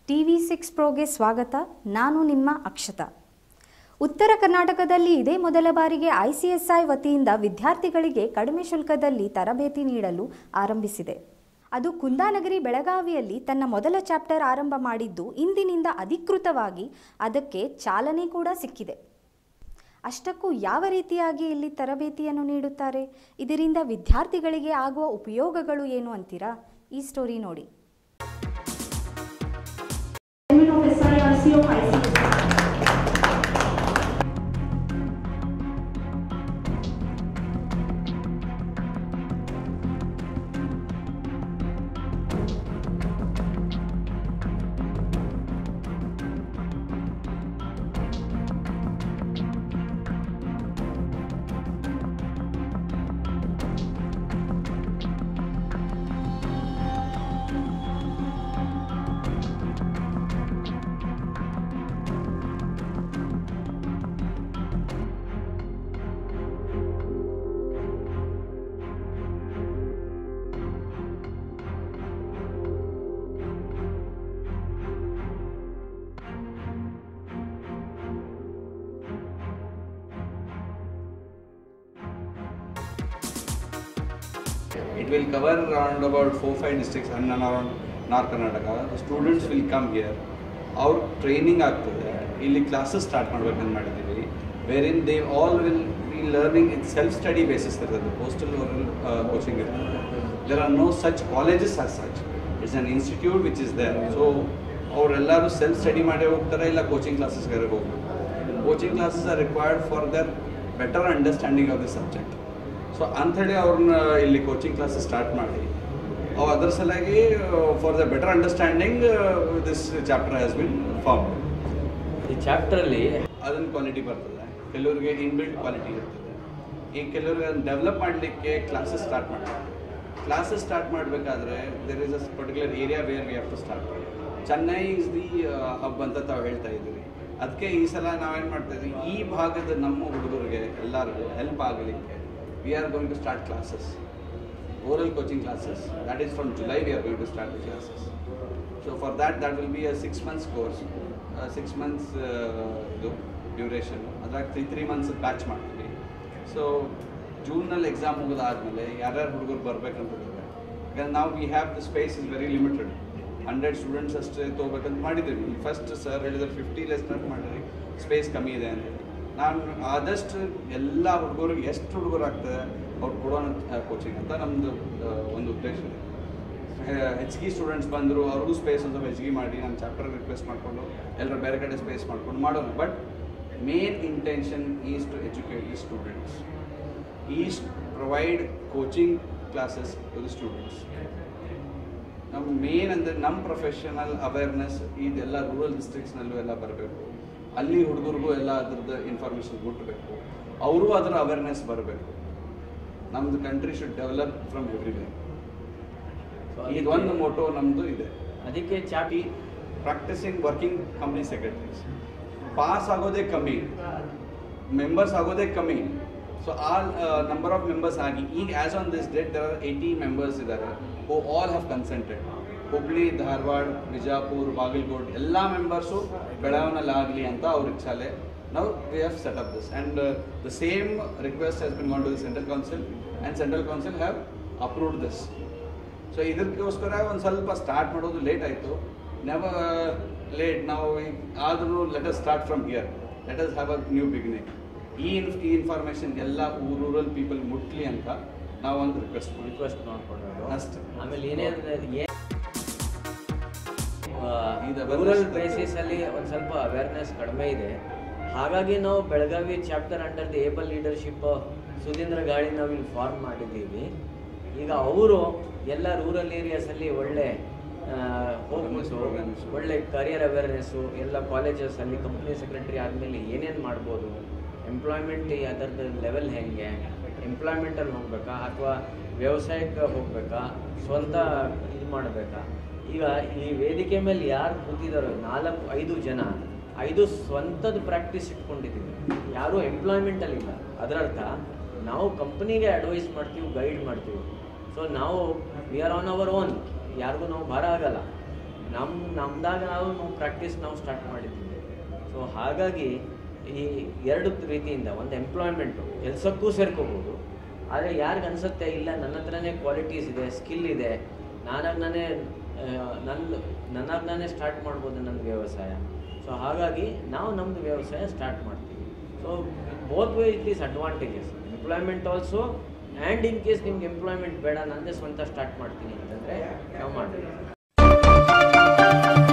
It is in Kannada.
ಟಿ ವಿ ಸಿಕ್ಸ್ ಪ್ರೋಗೆ ಸ್ವಾಗತ ನಾನು ನಿಮ್ಮ ಅಕ್ಷತಾ ಉತ್ತರ ಕರ್ನಾಟಕದಲ್ಲಿ ಇದೇ ಮೊದಲ ಬಾರಿಗೆ ಐಸಿಎಸ್ಐ ವತಿಯಿಂದ ವಿದ್ಯಾರ್ಥಿಗಳಿಗೆ ಕಡಿಮೆ ಶುಲ್ಕದಲ್ಲಿ ತರಬೇತಿ ನೀಡಲು ಆರಂಭಿಸಿದೆ ಅದು ಕುಂದಾನಗರಿ ಬೆಳಗಾವಿಯಲ್ಲಿ ತನ್ನ ಮೊದಲ ಚಾಪ್ಟರ್ ಆರಂಭ ಮಾಡಿದ್ದು ಇಂದಿನಿಂದ ಅಧಿಕೃತವಾಗಿ ಅದಕ್ಕೆ ಚಾಲನೆ ಕೂಡ ಸಿಕ್ಕಿದೆ ಅಷ್ಟಕ್ಕೂ ಯಾವ ರೀತಿಯಾಗಿ ಇಲ್ಲಿ ತರಬೇತಿಯನ್ನು ನೀಡುತ್ತಾರೆ ಇದರಿಂದ ವಿದ್ಯಾರ್ಥಿಗಳಿಗೆ ಆಗುವ ಉಪಯೋಗಗಳು ಏನು ಅಂತೀರಾ ಈ ಸ್ಟೋರಿ ನೋಡಿ Chairman of SIRC of ICS. It will cover around about four five districts and around North Karnataka. The students will come here. ಅವ್ರ ಟ್ರೈನಿಂಗ್ ಆಗ್ತದೆ ಇಲ್ಲಿ ಕ್ಲಾಸಸ್ ಸ್ಟಾರ್ಟ್ ಮಾಡ್ಬೇಕಂತ ಮಾಡಿದ್ದೀವಿ wherein they all will be learning in self study basis ಇರ್ತದೆ ಪೋಸ್ಟಲ್ ಓರಲ್ ಕೋಚಿಂಗ್ ಇರ್ತದೆ there are no such colleges are such it's an institute which is there so ಅವರೆಲ್ಲರೂ ಸೆಲ್ಫ್ ಸ್ಟಡಿ ಮಾಡೇ ಹೋಗ್ತಾರೆ ಇಲ್ಲ ಕೋಚಿಂಗ್ ಕ್ಲಾಸಸ್ಗಾರೆ ಹೋಗ್ಬೇಕು coaching classes are required for their better understanding of the subject so ಅಂಥೇಳಿ ಅವ್ರನ್ನ ಇಲ್ಲಿ ಕೋಚಿಂಗ್ ಕ್ಲಾಸಸ್ ಸ್ಟಾರ್ಟ್ ಮಾಡಿ ಅವು ಅದ್ರ ಸಲುವಾಗಿ for the better understanding this chapter has been form ಈ ಚಾಪ್ಟ್ರಲ್ಲಿ ಅದನ್ನ ಕ್ವಾಲಿಟಿ ಬರ್ತದೆ ಕೆಲವರಿಗೆ ಇನ್ಬಿಲ್ಟ್ ಕ್ವಾಲಿಟಿ ಇರ್ತದೆ ಈ ಕೆಲವ್ರಿಗೆ ಅದನ್ನ ಡೆವಲಪ್ ಮಾಡಲಿಕ್ಕೆ ಕ್ಲಾಸಸ್ ಸ್ಟಾರ್ಟ್ ಮಾಡ್ತಾರೆ ಕ್ಲಾಸಸ್ ಸ್ಟಾರ್ಟ್ ಮಾಡಬೇಕಾದ್ರೆ there is a particular area where we have to start Chennai is the hub ಅಂತ ತಾವು ಹೇಳ್ತಾ ಇದ್ದೀರಿ ಅದಕ್ಕೆ ಈ ಸಲ ನಾವೇನು ಮಾಡ್ತಾ ಇದ್ವಿ ಈ ಭಾಗದ ನಮ್ಮ ಹುಡುಗರಿಗೆ ಎಲ್ಲರಿಗೂ ಹೆಲ್ಪ್ ಆಗಲಿಕ್ಕೆ we are going to start classes oral coaching classes. That is from July we are going to start the classes. So for that, that will be a six months course, uh, six months uh, ಇದು ಡ್ಯೂರೇಷನ್ ಅದ್ರಾಗ ತ್ರೀ ತ್ರೀ ಮಂತ್ಸ್ ಬ್ಯಾಚ್ ಮಾಡ್ತೀವಿ ಸೊ ಜೂನಲ್ಲಿ ಎಕ್ಸಾಮ್ ಮುಗಿದಾದ್ಮೇಲೆ ಯಾರ್ಯಾರು ಹುಡುಗರು ಬರ್ಬೇಕಂತಿದ್ದಾರೆ ಯಾಕಂದ್ರೆ ನಾವು we have the space is very limited hundred students ಅಷ್ಟೇ ತೊಗೋಬೇಕಂತ ಮಾಡಿದ್ದೀವಿ ಫಸ್ಟ್ ಸರ್ ಹೇಳಿದ್ರೆ ಫಿಫ್ಟಿ ಲೆಸ್ ಸ್ಟಾರ್ಟ್ ಮಾಡಿರಿ ಸ್ಪೇಸ್ ಕಮ್ಮಿ ಇದೆ ಅಂತ ಹೇಳಿ ನಾನು ಆದಷ್ಟು ಎಲ್ಲ ಹುಡುಗರಿಗೆ ಎಷ್ಟು ಹುಡುಗರು ಆಗ್ತದೆ ಅವ್ರು ಕೊಡೋಣ ಕೋಚಿಂಗ್ ಅಂತ ನಮ್ಮದು ಒಂದು ಉದ್ದೇಶ ಇದೆ ಹೆಚ್ಚಿಗೆ ಸ್ಟೂಡೆಂಟ್ಸ್ ಬಂದರು ಅವ್ರಿಗೂ ಸ್ಪೇಸ್ ಒಂದು ಸ್ವಲ್ಪ ಹೆಚ್ಚಿಗೆ ಮಾಡಿ ನಾನು ಚಾಪ್ಟರ್ ರಿಕ್ವೆಸ್ಟ್ ಮಾಡಿಕೊಂಡು ಎಲ್ಲರೂ ಬೇರೆ ಕಡೆ ಸ್ಪೇಸ್ ಮಾಡ್ಕೊಂಡು ಮಾಡೋಣ but main intention is to educate the students is provide coaching classes to the students ನಮ್ಮ ಮೇನ್ ಅಂದರೆ ನಮ್ಮ ಪ್ರೊಫೆಷನಲ್ ಅವೇರ್ನೆಸ್ ಇದೆಲ್ಲ ರೂರಲ್ ಡಿಸ್ಟ್ರಿಕ್ಸ್ನಲ್ಲೂ ಎಲ್ಲ ಬರಬೇಕು ಅಲ್ಲಿ ಹುಡುಗರಿಗೂ ಎಲ್ಲ ಅದ್ರದ್ದು ಇನ್ಫಾರ್ಮೇಷನ್ ಮುಟ್ಟಬೇಕು ಅವರು ಅದರ ಅವೇರ್ನೆಸ್ ಬರಬೇಕು ನಮ್ಮದು country should develop from everywhere ಇದು ಒಂದು ಮೋಟೋ ನಮ್ಮದು ಇದೆ ಅದಕ್ಕೆ ಚಾಪ್ ಈ practising working company secretaries pass ಆಗೋದೇ ಕಮ್ಮಿ ಮೆಂಬರ್ಸ್ ಆಗೋದೇ ಕಮ್ಮಿ ಸೊ ಆ ನಂಬರ್ ಆಫ್ ಮೆಂಬರ್ಸ್ ಆಗಿ ಈಗ as on this date there are eighty members ಇದ್ದಾರೆ who all have consented Hubli Dharwad Vijapur Bagalkot ಎಲ್ಲ ಮೆಂಬರ್ಸು ಬೆಳಗಾವಿನಲ್ಲಿ ಆಗಲಿ ಅಂತ ಅವ್ರ ಇಚ್ಛಾಲೆ ನಾವು we have set up this and the same request has been gone to the central council and central council have approved this so ಇದಕ್ಕೋಸ್ಕರ ಒಂದು ಸ್ವಲ್ಪ ಸ್ಟಾರ್ಟ್ ಮಾಡೋದು ಲೇಟ್ ಆಯಿತು ನೆವರ್ ಲೇಟ್ ನಾವು ಆದರೂ let us start from here let us have a new beginning ಈ ಇನ್ಫ್ ಈ ಇನ್ಫಾರ್ಮೇಷನ್ ಎಲ್ಲ ರೂರಲ್ ಪೀಪಲ್ ಮುಟ್ಲಿ ಅಂತ ನಾವು ಒಂದು ರಿಕ್ವೆಸ್ಟ್ ಮಾಡಿ ರಿಕ್ವೆಸ್ಟ್ ಮಾಡ್ಕೊಳ್ಳೋದು ಅಷ್ಟೇ. ಆಮೇಲೆ ಏನೇ ಏನ್ ಇದು ರೂರಲ್ awareness ಬೇಸಿಸ್ ಅಲ್ಲಿ ಒಂದು ಸ್ವಲ್ಪ ಅವೇರ್ನೆಸ್ ಕಡಿಮೆ ಇದೆ ಹಾಗಾಗಿ ನಾವು Belagavi chapter under the able leadership Sudhindra Gali ನಾವು ಇಲ್ಲಿ ಫಾರ್ಮ್ ಮಾಡಿದ್ದೀವಿ ಈಗ ಅವರು ಎಲ್ಲ ರೂರಲ್ ಏರಿಯಾಸಲ್ಲಿ ಒಳ್ಳೆ ಆ, ಹೋಗ್ಬಿಟ್ಟು programs. ಒಳ್ಳೆ ಕರಿಯರ್ ಅವೇರ್ನೆಸ್ಸು ಎಲ್ಲ ಕಾಲೇಜಸಲ್ಲಿ ಕಂಪ್ನಿ ಸೆಕ್ರೆಟರಿ ಆದಮೇಲೆ ಏನೇನು ಮಾಡ್ಬೋದು ಎಂಪ್ಲಾಯ್ಮೆಂಟ್ ಅದರದ್ದು ಲೆವೆಲ್ ಹೆಂಗೆ ಎಂಪ್ಲಾಯ್ಮೆಂಟಲ್ಲಿ ಹೋಗ್ಬೇಕಾ ಅಥವಾ ವ್ಯವಸಾಯಕ್ಕೆ ಹೋಗ್ಬೇಕಾ ಸ್ವಂತ ಇದು ಮಾಡಬೇಕಾ ಈಗ ಈ ವೇದಿಕೆ ಮೇಲೆ ಯಾರು ಕೂತಿದಾರೋ ನಾಲ್ಕು ಐದು ಜನ ಐದು ಸ್ವಂತದ ಪ್ರಾಕ್ಟೀಸ್ ಇಟ್ಕೊಂಡಿದ್ದೀವಿ ಯಾರೂ ಎಂಪ್ಲಾಯ್ಮೆಂಟಲ್ಲಿ ಇಲ್ಲ ಅದರರ್ಥ ನಾವು ಕಂಪ್ನಿಗೆ ಅಡ್ವೈಸ್ ಮಾಡ್ತೀವಿ ಗೈಡ್ ಮಾಡ್ತೀವಿ ಸೊ ನಾವು we are on our own ಯಾರಿಗೂ ನಾವು ಭಾರ ಆಗಲ್ಲ ನಮ್ಮ ನಮ್ದಾಗ ನಾವು ನಾವು ಪ್ರಾಕ್ಟೀಸ್ ನಾವು ಸ್ಟಾರ್ಟ್ ಮಾಡಿದ್ದೀವಿ ಸೊ ಹಾಗಾಗಿ ಈ ಎರಡು ರೀತಿಯಿಂದ ಒಂದು ಎಂಪ್ಲಾಯ್ಮೆಂಟು ಕೆಲಸಕ್ಕೂ ಸೇರ್ಕೋಬೋದು ಆದರೆ ಯಾರಿಗೆ ಅನಿಸುತ್ತೆ ಇಲ್ಲ ನನ್ನ ಹತ್ರನೇ ಕ್ವಾಲಿಟೀಸ್ ಇದೆ ಸ್ಕಿಲ್ ಇದೆ ನಾನಾಗ ನಾನೇ ನನ್ನ ನನ್ನಾಗ ನಾನೇ ಸ್ಟಾರ್ಟ್ ಮಾಡ್ಬೋದು ನನ್ನ ವ್ಯವಸಾಯ ಸೊ ಹಾಗಾಗಿ ನಾವು ನಮ್ಮದು ವ್ಯವಸಾಯ ಸ್ಟಾರ್ಟ್ ಮಾಡ್ತೀವಿ so both way it is advantages employment also and in case ನಿಮ್ಗೆ ಎಂಪ್ಲಾಯ್ಮೆಂಟ್ ಬೇಡ ನಂದೇ ಸ್ವಂತ ಸ್ಟಾರ್ಟ್ ಮಾಡ್ತೀನಿ ಅಂತಂದರೆ ನಾವು ಮಾಡ್ತೀವಿ